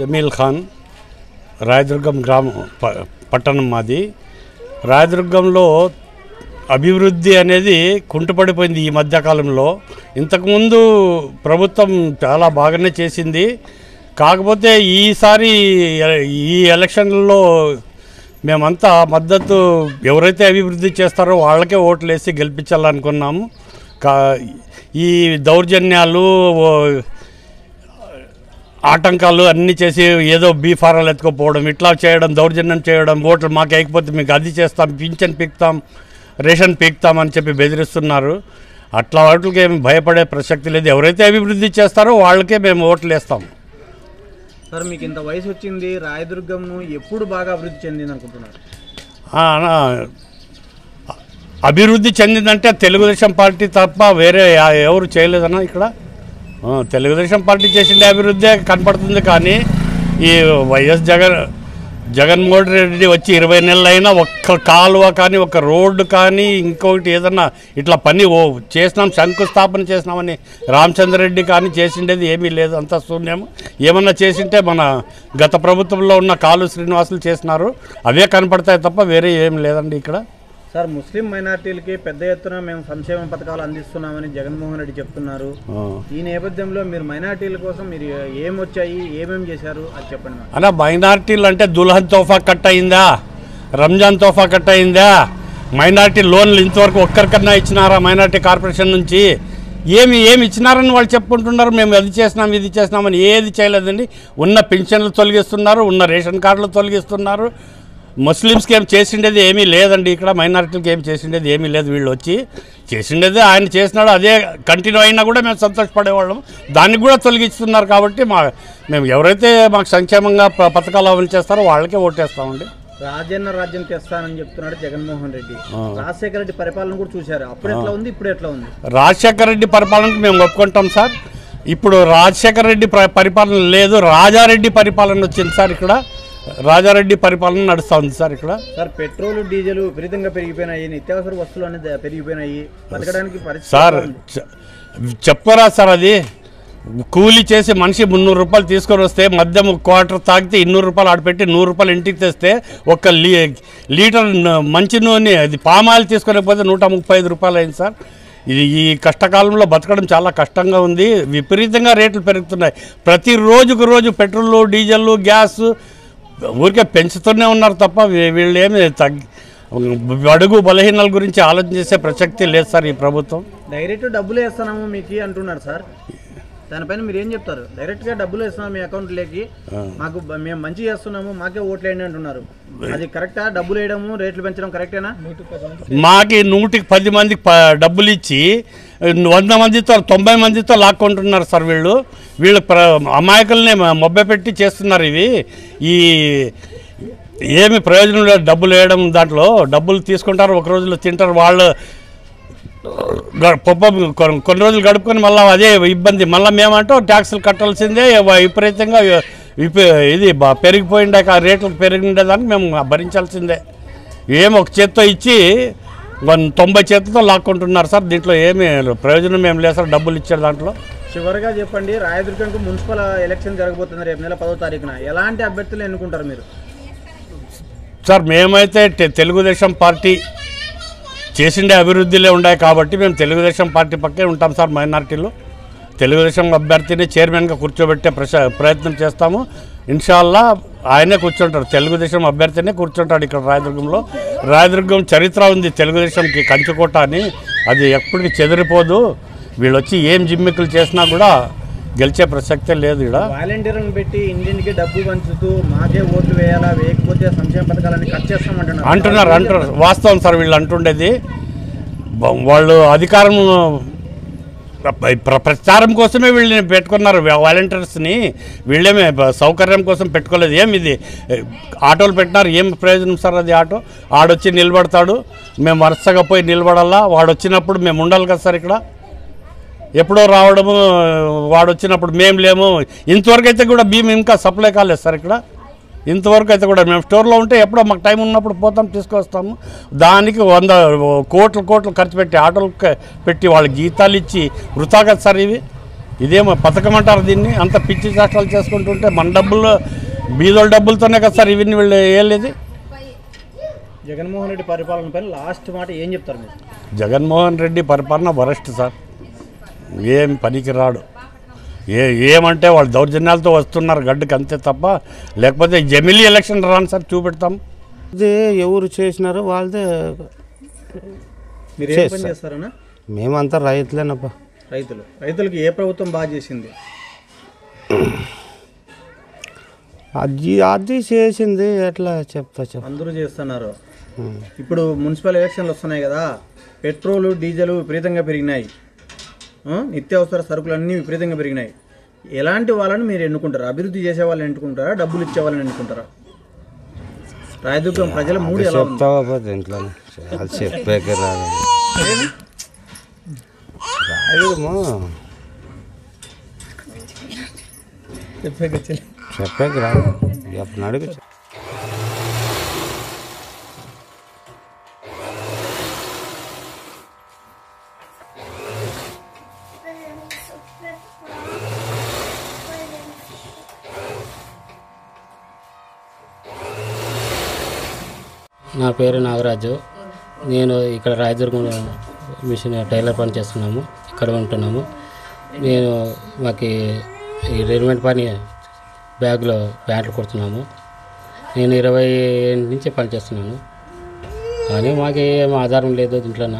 జమీల్ ఖాన్ రాయదుర్గం గ్రామం ప- పట్టణం మాది రాయదుర్గంలో అభివృద్ధి అనేది కుంటుపడిపోయింది ఈ మధ్యకాలంలో ఇంతకుముందు ప్రభుత్వం చాలా బాగానే చేసింది కాకపోతే ఈసారి ఎ- ఈ ఎలక్షన్లలో మేమంతా మద్దతు ఎవరైతే అభివృద్ధి చేస్తారో వాళ్ళకే ఓట్లు వేసి గెలిపించాలనుకున్నాము కా ఈ దౌర్జన్యాలు ఓ, ఆటంకాలు అన్నీ చేసి ఏదో బీఫారాలు ఎత్తుకుపోవడం ఇట్లా చేయడం దౌర్జన్యం చేయడం ఓట్లు మాకు వేయకపోతే మీకు అది చేస్తాం పింఛన్ పీక్తాం రేషన్ పీక్తాం అని చెప్పి బెదిరిస్తున్నారు అట్లా వాటికి ఏమి భయపడే ప్రసక్తి లేదు ఎవరైతే అభివృద్ధి చేస్తారో వాళ్ళకే మేము ఓట్లు వేస్తాం సార్ మీకు ఇంత వయసు వచ్చింది రాయదుర్గంను ఎప్పుడు బాగా అభివృద్ధి చెందింది అనుకుంటున్నారు ఆ, నా- అభివృద్ధి చెందిందంటే తెలుగుదేశం పార్టీ తప్ప వేరే యా- ఎవరు చేయలేదన్నా ఇక్కడ ఆ, తెలుగుదేశం పార్టీ చేసిండే అభివృద్ధి కనపడుతుంది కానీ ఈ వైఎస్ జగన్ జగన్మోహన్ రెడ్డి వచ్చి ఇరవై నెలలు అయినా ఒక్క కాలువ కానీ ఒక రోడ్డు కానీ ఇంకొకటి ఏదన్నా ఇట్లా పని ఓ చేసినాం శంకుస్థాపన చేసినామని రామచంద్రరెడ్డి కానీ చేసిండేది ఏమీ లేదు అంతా శూన్యం ఏమన్నా చేసింటే మన గత ప్రభుత్వంలో ఉన్న కాలు శ్రీనివాసులు చేసినారు అవే కనపడతాయి తప్ప వేరే ఏం లేదండి ఇక్కడ సార్ ముస్లిం మైనార్టీలకి పెద్ద ఎత్తున మేము సంక్షేమ పథకాలు అందిస్తున్నామని జగన్మోహన్ రెడ్డి చెప్తున్నారు ఆ. ఈ నేపథ్యంలో మీరు మైనార్టీల కోసం మీరు ఏం వచ్చాయి ఏమేం చేశారు అది చెప్పండి మాకు. అలా మైనార్టీలు అంటే దుల్హన్ తోఫా కట్ అయిందా రంజాన్ తోఫా కట్ అయిందా మైనార్టీ లోన్లు ఇంతవరకు ఒక్కరికన్నా ఇచ్చినారా మైనార్టీ కార్పొరేషన్ నుంచి ఏమి ఏమి ఇచ్చినారని వాళ్ళు చెప్పుకుంటున్నారు మేము అది చేసినాం ఇది చేసినామని ఏది చేయలేదండి ఉన్న పెన్షన్లు తొలగిస్తున్నారు ఉన్న రేషన్ కార్డులు తొలగిస్తున్నారు ముస్లిమ్స్కి ఏం చేసిండేది ఏమీ లేదండి ఇక్కడ మైనారిటీలకి ఏం చేసిండేది ఏమీ లేదు వీళ్ళు వచ్చి చేసిండేది ఆయన చేసినాడు అదే కంటిన్యూ అయినా కూడా మేము సంతోషపడేవాళ్ళం దానికి కూడా తొలగిస్తున్నారు కాబట్టి మా మేము ఎవరైతే మాకు సంక్షేమంగా ప- పథకాలు అమలు చేస్తారో వాళ్ళకే ఓటేస్తామండి రాజన్న రాజ్యం తెస్తానని చెప్తున్నాడు జగన్మోహన్ రెడ్డి రాజశేఖర రెడ్డి పరిపాలన కూడా చూశారు అప్పుడు ఎట్లా ఉంది ఇప్పుడు ఎట్లా ఉంది రాజశేఖర రెడ్డి పరిపాలనకు మేము ఒప్పుకుంటాం సార్ ఇప్పుడు రాజశేఖర రెడ్డి ప్ర- పరిపాలన లేదు రాజారెడ్డి పరిపాలన వచ్చింది సార్ ఇక్కడ రాజారెడ్డి పరిపాలన నడుస్తూ ఉంది సార్ ఇక్కడ సార్ పెట్రోల్ డీజిల్ విపరీతంగా పెరిగిపోయినాయి నిత్యావసర వస్తువులు అనేది పెరిగిపోయినాయి బతకడానికి పరిస్థితి సార్ ఎట్లా ఉంది? చె- చెప్పరా సార్ అది కూలి చేసి మనిషి మున్నూరు రూపాయలు తీసుకొని వస్తే మద్యం ఒక క్వార్టర్ తాగితే ఇన్నూరు రూపాయలు ఆడపెట్టి నూరు రూపాయలు ఇంటికి తెస్తే ఒక లీ లీటర్ న- మంచి నూనె అది పామాయిల్ తీసుకొని పోతే నూట ముప్పై ఐదు రూపాయలు అయింది సార్ ఇది ఈ కష్టకాలంలో బతకడం చాలా కష్టంగా ఉంది విపరీతంగా రేట్లు పెరుగుతున్నాయి ప్రతి రోజుకు రోజు పెట్రోల్ డీజిల్ గ్యాస్ ఊరికే పెంచుతూనే ఉన్నారు తప్ప వీ- వీళ్ళు ఏమి తగ్గి అడుగు బలహీనల గురించి ఆలోచన చేసే ప్రసక్తి లేదు సార్ ఈ ప్రభుత్వం డైరెక్ట్ డబ్బులు వేస్తున్నాము మీకు అంటున్నారు సార్ దానిపైన మీరు ఏం చెప్తారు డైరెక్ట్ గా డబ్బులు వేస్తున్నాము మీ అకౌంట్ లేకి మాకు బ- మేము మంచి చేస్తున్నాము మాకే ఓట్లు వేయండి అంటున్నారు అది కరెక్టా డబ్బులు వేయడము రేట్లు పెంచడం కరెక్టేనా మాకి నూటికి పది మందికి ప- డబ్బులు ఇచ్చి వంద మందితో తొంభై మందితో లాక్కుంటున్నారు సార్ వీళ్ళు వీళ్ళు ప్ర అమాయకుల్ని మొబ్బ పెట్టి చేస్తున్నారు ఇవి ఈ ఏమి ప్రయోజనం లేదు డబ్బులు వేయడం దాంట్లో డబ్బులు తీసుకుంటారు ఒక రోజులో తింటారు వాళ్ళు గ- పప్ప కొ- కొన్ని రోజులు గడుపుకొని మళ్ళీ అదే ఇబ్బంది మళ్ళీ మేమంటూ ట్యాక్సులు కట్టాల్సిందే వ- విపరీతంగా విప- ఇది బ- పెరిగిపోయిండే ఆ రేట్లు పెరిగిండేదానికి మేము భరించాల్సిందే ఏం ఒక చేత్తో ఇచ్చి వన్ తొంభై చేతులతో లాక్కుంటున్నారు సార్ దీంట్లో ఏమీ ప్రయోజనం ఏం లేదు సార్ డబ్బులు ఇచ్చారు దాంట్లో చివరిగా చెప్పండి రాయదుర్గంకు మున్సిపల్ ఎలక్షన్ జరగబోతుంది రేపు నెల పదో తారీఖున ఎలాంటి అభ్యర్థులు ఎన్నుకుంటారు మీరు సార్ మేమైతే తె- తెలుగుదేశం పార్టీ చేసిండే అభివృద్ధిలే ఉన్నాయి కాబట్టి మేము తెలుగుదేశం పార్టీ పక్కే ఉంటాం సార్ మైనార్టీలో తెలుగుదేశం అభ్యర్థిని చైర్మన్గా కూర్చోబెట్టే ప్రశ ప్రయత్నం చేస్తాము ఇన్షాల్లా ఆయనే కూర్చుంటాడు తెలుగుదేశం అభ్యర్థినే కూర్చుంటాడు ఇక్కడ రాయదుర్గంలో రాయదుర్గం చరిత్ర ఉంది తెలుగుదేశంకి కంచుకోట అని అది ఎప్పటికీ చెదిరిపోదు వీళ్ళు వచ్చి ఏం జిమ్మికులు చేసినా కూడా గెలిచే ప్రసక్తే లేదు ఇక్కడ వాలంటీర్లను పెట్టి ఇంటింటికి డబ్బు పంచుతూ మాకే ఓట్లు వేయాలా వేయకపోతే సంక్షేమ పథకాలని కట్ చేస్తామంటున్నారు అంటున్నారు అంటున్నారు వాస్తవం సార్ వీళ్ళు అంటుండేది బ- వాళ్ళు అధికారం ప్ర- ప్రచారం కోసమే వీళ్ళని పెట్టుకున్నారు వాలంటీర్స్ని వీళ్ళేమే బ- సౌకర్యం కోసం పెట్టుకోలేదు ఏం ఇది ఏ, ఆటోలు పెట్టినారు ఏం ప్రయోజనం సార్ అది ఆటో ఆడొచ్చి నిలబడతాడు మేము వరుసగా పోయి నిలబడాలా వాడు వచ్చినప్పుడు మేము ఉండాలి కదా సార్ ఇక్కడ ఎప్పుడో రావడము వాడు వచ్చినప్పుడు మేము లేము ఇంతవరకు అయితే కూడా బియ్యం ఇంకా సప్లై కాలేదు సార్ ఇక్కడ ఇంతవరకు అయితే కూడా మేము స్టోర్లో ఉంటే ఎప్పుడో మాకు టైం ఉన్నప్పుడు పోతాం తీసుకొస్తాము దానికి వంద కోట్లు కోట్లు ఖర్చు పెట్టి ఆటోలు పెట్టి వాళ్ళ జీతాలు ఇచ్చి వృథా కదా సార్ ఇవి ఇదేమో పథకం అంటారు దీన్ని అంత పిచ్చి చేష్టాలు చేసుకుంటుంటే మన డబ్బులు బీదోళ్ళ డబ్బులతోనే కదా సార్ ఇవన్నీ వీళ్ళు వేయలేదు జగన్మోహన్ రెడ్డి పరిపాలన పైన లాస్ట్ మాట ఏం చెప్తారు మీరు జగన్మోహన్ రెడ్డి పరిపాలన వరస్ట్ సార్ ఏం పనికి రాడు ఏ ఏమంటే వాళ్ళు దౌర్జన్యాలతో వస్తున్నారు గడ్డకి అంతే తప్ప లేకపోతే జమిలీ ఎలక్షన్ రాను సార్ చూపెడతాం ఇది ఎవరు చేసినారో వాళ్ళదే మీరు ఏం పని చేస్తారన్నా మేమంతా రైతులేనప్ప రైతులు రైతులకి ఏ ప్రభుత్వం బాగా చేసింది అది అది చేసింది ఎట్లా చెప్తా చెప్ అందరూ చేస్తున్నారు ఇప్పుడు మున్సిపల్ ఎలక్షన్లు వస్తున్నాయి కదా పెట్రోల్ డీజిల్ విపరీతంగా పెరిగినాయి ఆ, నిత్యావసర సరుకులు అన్నీ విపరీతంగా పెరిగినాయి ఎలాంటి వాళ్ళని మీరు ఎన్నుకుంటారు అభివృద్ధి చేసే వాళ్ళని ఎన్నుకుంటారా డబ్బులు ఇచ్చే వాళ్ళని ఎన్నుకుంటారా రాయదుర్గం ప్రజల మూడు ఎలా ఉంది చెప్తావా పోతే ఇంట్లో అది చెప్పాక రాదు రాయడము చెప్పాక రాదు ఎప్పుడు అడుగు నా పేరు నాగరాజు నేను ఇక్కడ రాయదుర్గం మిషన్ టైలర్ పని చేస్తున్నాము ఇక్కడ ఉంటున్నాము నేను మాకు ఈ రెడీమేడ్ పని బ్యాగ్లో ప్యాంట్లు కుడుతున్నాము నేను ఇరవై ఏళ్ళ నుంచి పని చేస్తున్నాను కానీ మాకు ఏం ఆధారం లేదు దీంట్లోన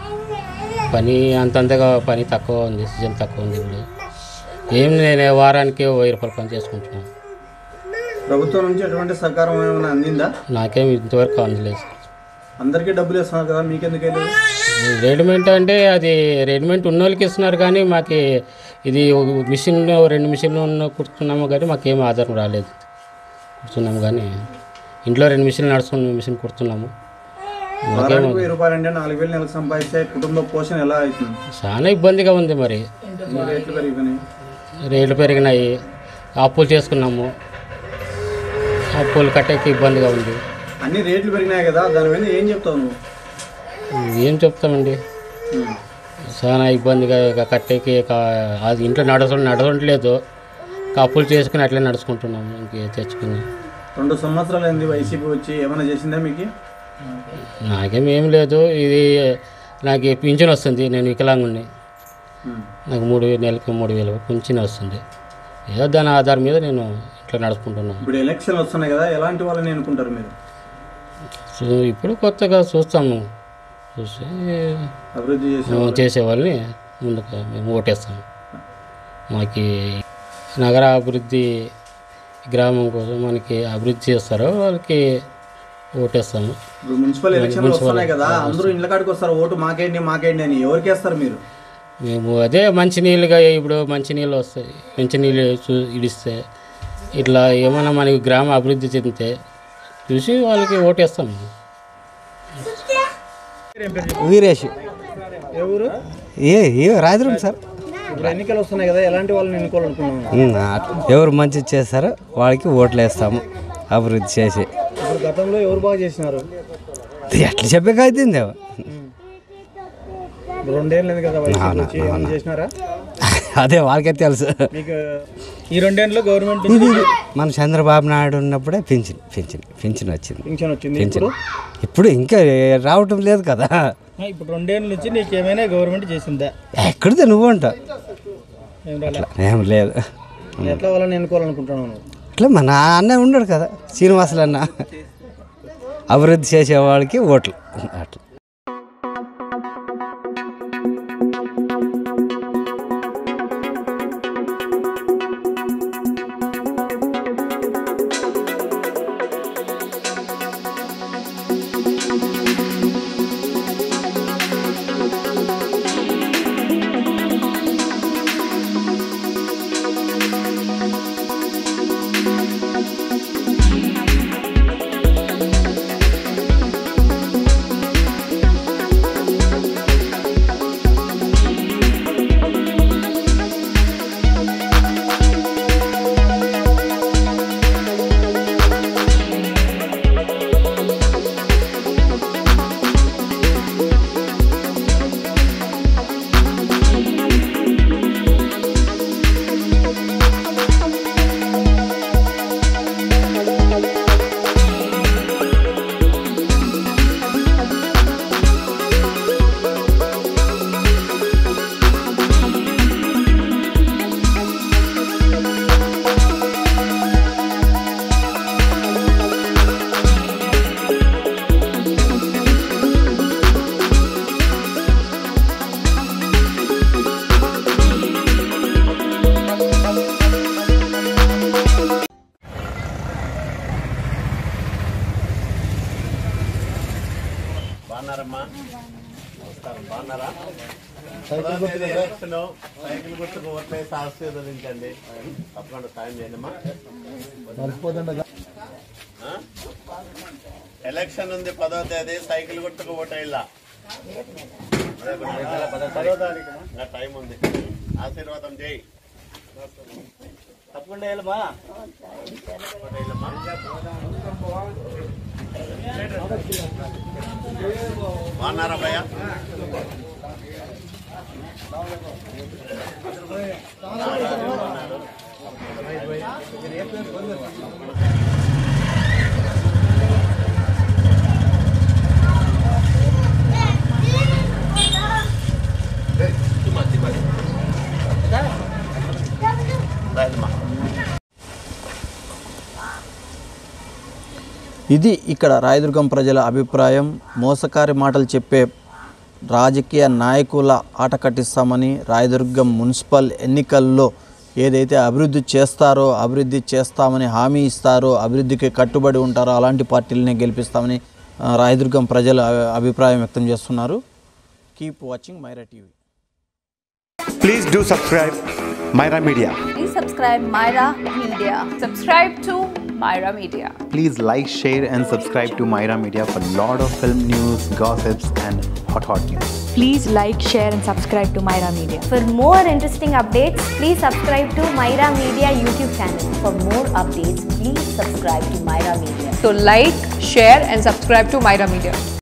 పని అంతంతగా పని తక్కువ ఉంది సీజన్ తక్కువ ఉంది ఇప్పుడు ఏం నేను వారానికి ఓ వెయ్యి రూపాయలు పని చేసుకుంటున్నాను ప్రభుత్వం నుంచి ఎటువంటి సహకారం ఏమైనా అందిందా నాకేం ఇంతవరకు అందలేదు అందరికీ డబ్బులు ఇస్తున్నారు కదా మీకెందుకు వెళ్ళదు రెడీమేడ్ అంటే అది రెడీమేడ్ ఉన్న వాళ్ళకి ఇస్తున్నారు కానీ మాకు ఇది ఒక మిషన్ రెండు మిషన్లు ఉన్న కుడుతున్నాము కానీ మాకేం ఆధారం రాలేదు కుడుతున్నాము కానీ ఇంట్లో రెండు మిషన్లు నడుస్తున్న మిషన్ కుడుతున్నాము వారానికి వెయ్యి రూపాయలు అంటే నాలుగు వేలు నెలకు సంపాదిస్తే కుటుంబ పోషణ ఎలా అవుతుంది చాలా ఇబ్బందిగా ఉంది మరి రేట్లు పెరిగిపోయినాయి రేట్లు పెరిగినాయి అప్పులు చేసుకున్నాము అప్పులు కట్టేకి ఇబ్బందిగా ఉంది అన్ని రేట్లు పెరిగినాయి కదా దాని మీద ఏం చెప్తావు నువ్వు ఏం చెప్తామండి ఉం. చాలా ఇబ్బందిగా ఇక కట్టేకి ఇక అది ఇంట్లో నడవ నడవట్లేదు ఇక అప్పులు చేసుకుని అట్లే నడుచుకుంటున్నాము ఇంక తెచ్చుకుని రెండు సంవత్సరాలు అయింది వైసీపీ వచ్చి ఏమైనా చేసిందా మీకు నాకేం ఏం లేదు ఇది నాకు పింఛన్ వస్తుంది నేను వికలాంగుని ఉం. నాకు మూడు వేలు నెలకి మూడు వేలు పింఛన్ వస్తుంది ఏదో దాని ఆధారం మీద నేను ఇట్లా నడుచుకుంటున్నాను ఇప్పుడు ఎలక్షన్లు వస్తున్నాయి కదా ఎలాంటి వాళ్ళని ఎన్నుకుంటారు మీరు సో ఇప్పుడు కొత్తగా చూస్తాము చూసి అభివృద్ధి చేసే మేము చేసే వాళ్ళని ముందుకు మేము ఓటేస్తాము మాకి నగర అభివృద్ధి గ్రామం కోసం మనకి అభివృద్ధి చేస్తారో వాళ్ళకి ఓటేస్తాము ఇప్పుడు మున్సిపల్ ఎలక్షన్లు వస్తున్నాయి కదా అందరూ ఇళ్ళ కాడికి వస్తారు ఓటు మాకేంటి మాకేంటి అని ఎవరికి వేస్తారు మీరు మేము అదే మంచినీళ్ళుగా ఇప్పుడు మంచినీళ్ళు వస్తాయి మంచినీళ్ళు చూ ఇడిస్తే ఇట్లా ఏమైనా మనకి గ్రామ అభివృద్ధి చెందితే చూసి వాళ్ళకి ఓటేస్తాం వీరేష్ ఏ ఊరు ఏ ఏ రాయదుర్గం సార్ ఇప్పుడు ఎన్నికలు వస్తున్నాయి కదా ఎలాంటి వాళ్ళని ఎన్నుకోవాలనుకున్నాము ఉమ్, అట్లా. ఎవరు మంచి చేస్తారో వాళ్ళకి ఓట్లు వేస్తాము అభివృద్ధి చేసి ఇప్పుడు గతంలో ఎవరు బాగా చేసినారు ఎట్లా చెప్పాక అవుతుంది ఇప్పుడు రెండేళ్ళు లేదు కదా వైసీపీ వచ్చి ఏమైనా చేసినారా అదే వాళ్ళకే తెలుసు మీకు ఈ రెండేళ్ళలో గవర్నమెంట్ ఇది ఇది. మన చంద్రబాబు నాయుడు ఉన్నప్పుడే పింఛన్ పింఛన్ పింఛన్ వచ్చింది పింఛన్ వచ్చింది పింఛన్ ఇప్పుడు ఇప్పుడు ఇంకా రావటం లేదు కదా ఇప్పుడు రెండేళ్ళ నుంచి నీకు ఏమైనా గవర్నమెంట్ చేసిందా ఎక్కడితే నువ్వు అంట ఏం రాలే ఏం లేదు ఎట్లా వాళ్ళని ఎన్నుకోవాలనుకుంటున్నావు నువ్వు ఇట్లా మన అన్న ఉన్నాడు కదా శ్రీనివాసులు అన్న అభివృద్ధి చేసేవాళ్ళకి ఓట్లు అట్లా ఎలక్షన్ సైకిల్ గుర్తుకు ఓట్లేసి ఆశీర్వదించండి తప్పకుండా సాయం చేయండి అమ్మా ఆ? ఎలక్షన్ ఉంది పదో తేదీ సైకిల్ గుర్తుకు ఓటేయాల పదో తారీఖు ఇంకా టైం ఉంది ఆశీర్వాదం చేయి తప్పకుండా వేయాలమ్మా ఓటేయాలమ్మా. బాగున్నారా భయ్యా రాయలమ్మా ఇది ఇక్కడ రాయదుర్గం ప్రజల అభిప్రాయం మోసకారి మాటలు చెప్పే రాజకీయ నాయకుల ఆట కట్టిస్తామని రాయదుర్గం మున్సిపల్ ఎన్నికల్లో ఏదైతే అభివృద్ధి చేస్తారో అభివృద్ధి చేస్తామని హామీ ఇస్తారో అభివృద్ధికి కట్టుబడి ఉంటారో అలాంటి పార్టీలనే గెలిపిస్తామని ఆ, రాయదుర్గం ప్రజలు అ- అభిప్రాయం వ్యక్తం చేస్తున్నారు keep watching Myra TV Please do subscribe Myra Media. Please subscribe Myra Media. Subscribe to Myra Media. Please like, share, and subscribe to Myra Media for lot of film news, gossips, and hot hot news. Please like, share, and subscribe to Myra Media. For more interesting updates, please subscribe to Myra Media YouTube channel. For more updates, please subscribe to Myra Media. So like, share and subscribe to Myra Media.